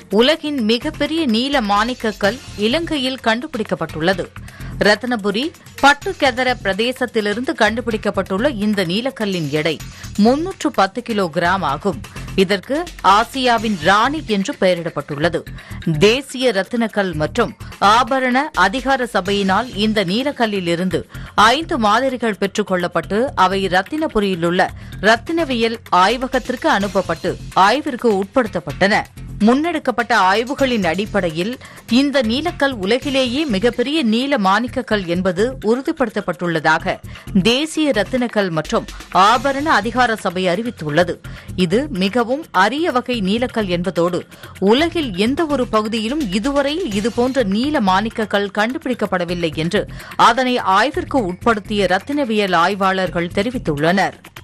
உலகின் மிகப்பெரிய நீல மாணிக்கக்கல் இலங்கையில் கண்டுபிடிக்கப்பட்டுள்ளது ரத்னபுரி பட்டுக்கெதர பிரதேசத்திலிருந்து கண்டுபிடிக்கப்பட்டுள்ள இந்த நீலக்கல்லின் எடை முன்னூற்று பத்து கிலோகிராம் ஆகும் இதற்கு ஆசியாவின் ராணி என்று பெயரிடப்பட்டுள்ளது தேசிய ரத்தினக்கல் மற்றும் ஆபரண அதிகார சபையினால் இந்த நீலக்கல்லிலிருந்து ஐந்து மாதிரிகள் பெற்றுக் கொள்ளப்பட்டு அவை ரத்தினபுரியிலுள்ள ரத்தினவியல் ஆய்வகத்திற்கு அனுப்பப்பட்டு ஆய்விற்கு உட்படுத்தப்பட்டன முன்னெடுக்கப்பட்ட ஆய்வுகளின் அடிப்படையில் இந்த நீலக்கல் உலகிலேயே மிகப்பெரிய நீல மாணிக்கக்கல் என்பது உறுதிப்படுத்தப்பட்டுள்ளதாக தேசிய ரத்தினக்கல் மற்றும் ஆபரண அதிகார சபை அறிவித்துள்ளது இது மிகவும் அரிய வகை நீலக்கல் என்பதோடு உலகில் எந்த ஒரு பகுதியிலும் இதுவரை இதுபோன்ற நீல மாணிக்கக்கல் கண்டுபிடிக்கப்படவில்லை என்று அதனை ஆய்விற்கு உட்படுத்திய ரத்தினவியல் ஆய்வாளர்கள் தெரிவித்துள்ளனர்